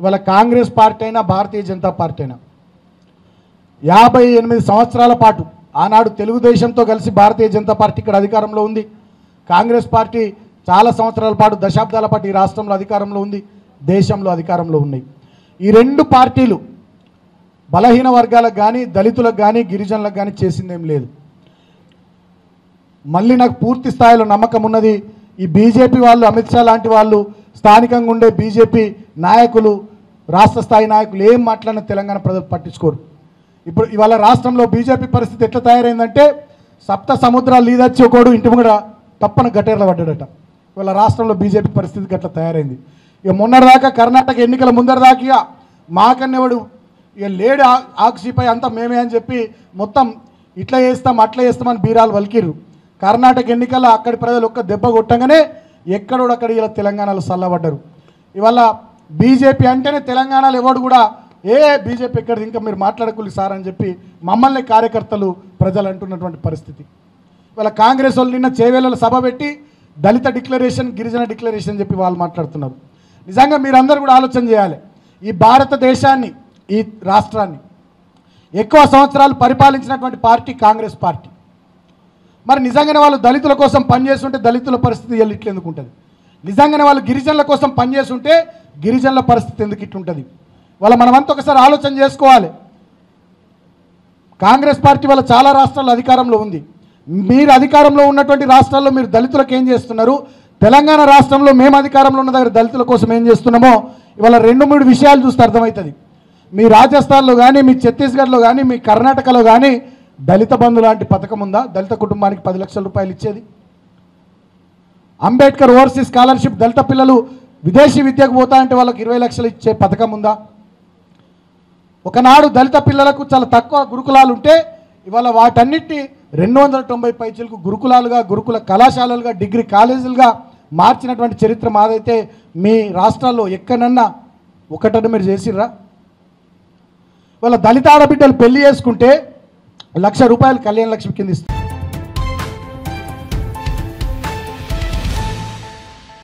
ఇవాళ కాంగ్రెస్ పార్టీ అయినా భారతీయ జనతా పార్టీ అయినా యాభై ఎనిమిది సంవత్సరాల పాటు ఆనాడు తెలుగుదేశంతో కలిసి భారతీయ జనతా పార్టీ ఇక్కడ అధికారంలో ఉంది కాంగ్రెస్ పార్టీ చాలా సంవత్సరాల పాటు దశాబ్దాల పాటు ఈ రాష్ట్రంలో అధికారంలో ఉంది దేశంలో అధికారంలో ఉన్నాయి ఈ రెండు పార్టీలు బలహీన వర్గాలకు కానీ దళితులకు కానీ గిరిజనులకు కానీ చేసిందేం లేదు మళ్ళీ నాకు పూర్తి స్థాయిలో నమ్మకం ఉన్నది ఈ బీజేపీ వాళ్ళు అమిత్ షా లాంటి వాళ్ళు స్థానికంగా ఉండే బీజేపీ నాయకులు రాష్ట్ర స్థాయి నాయకులు ఏం మాట్లాడినా తెలంగాణ ప్రజలు పట్టించుకోరు ఇప్పుడు ఇవాళ రాష్ట్రంలో బీజేపీ పరిస్థితి ఎట్లా తయారైందంటే సప్త సముద్రాలు లీదచ్చి ఒకడు ఇంటి ముంగడ తప్పన గటేర్ల పడ్డాడట ఇవాళ రాష్ట్రంలో బీజేపీ పరిస్థితి గట్ల తయారైంది ఇక మొన్నటిదాకా కర్ణాటక ఎన్నికల ముందరదాకా ఇక మాకన్నెవడు ఇక లేడు ఆ- ఆక్సీపై అంతా మేమే అని చెప్పి మొత్తం ఇట్లా చేస్తాం అట్లా చేస్తామని బీరాలు వలికిర్రు కర్ణాటక ఎన్నికల్లో అక్కడి ప్రజలు ఒక్క దెబ్బ కొట్టంగానే ఎక్కడోడక్కడ ఇలా తెలంగాణలో చల్లబడ్డారు ఇవాళ బీజేపీ అంటేనే తెలంగాణలో ఎవడు కూడా ఏ బీజేపీ ఎక్కడిది ఇంకా మీరు మాట్లాడకూలి సార్ అని చెప్పి మమ్మల్ని కార్యకర్తలు ప్రజలు అంటున్నటువంటి పరిస్థితి ఇవాళ కాంగ్రెస్ వాళ్ళు నిన్న చేవేళ్ళ సభ పెట్టి దళిత డిక్లరేషన్ గిరిజన డిక్లరేషన్ చెప్పి వాళ్ళు మాట్లాడుతున్నారు నిజంగా మీరందరూ కూడా ఆలోచన చేయాలి ఈ భారతదేశాన్ని ఈ రాష్ట్రాన్ని ఎక్కువ సంవత్సరాలు పరిపాలించినటువంటి పార్టీ కాంగ్రెస్ పార్టీ మరి నిజంగానే వాళ్ళు దళితుల కోసం పనిచేస్తుంటే దళితుల పరిస్థితి ఇవాళ ఇట్లా ఎందుకు ఉంటుంది నిజంగానే వాళ్ళు గిరిజనుల కోసం పనిచేస్తుంటే గిరిజనుల పరిస్థితి ఎందుకు ఇట్లుంటుంది వాళ్ళ మనమంతా ఒకసారి ఆలోచన చేసుకోవాలి కాంగ్రెస్ పార్టీ వల్ల చాలా రాష్ట్రాల్లో అధికారంలో ఉంది మీరు అధికారంలో ఉన్నటువంటి రాష్ట్రాల్లో మీరు దళితులకు ఏం చేస్తున్నారు తెలంగాణ రాష్ట్రంలో మేము అధికారంలో ఉన్న దగ్గర దళితుల కోసం ఏం చేస్తున్నామో ఇవాళ రెండు మూడు విషయాలు చూస్తే అర్థమవుతుంది మీ రాజస్థాన్లో కానీ మీ ఛత్తీస్గఢ్లో కానీ మీ కర్ణాటకలో కానీ దళిత బంధు లాంటి పథకం ఉందా దళిత కుటుంబానికి పది లక్షల రూపాయలు ఇచ్చేది అంబేద్కర్ ఓవర్సీస్ స్కాలర్షిప్ దళిత పిల్లలు విదేశీ విద్యకు పోతా అంటే వాళ్ళకి ఇరవై లక్షలు ఇచ్చే పథకం ఉందా ఒకనాడు దళిత పిల్లలకు చాలా తక్కువ గురుకులాలు ఉంటే ఇవాళ వాటన్నిటిని రెండు వందల తొంభై పైచలకు గురుకులాలుగా గురుకుల కళాశాలలుగా డిగ్రీ కాలేజీలుగా మార్చినటువంటి చరిత్ర మాదైతే మీ రాష్ట్రాల్లో ఎక్కడన్నా ఒకటని మీరు చేసిర్రా వాళ్ళ దళిత ఆడబిడ్డలు పెళ్లి చేసుకుంటే లక్ష రూపాయలు కళ్యాణ లక్ష్మి కింద ఇస్తారు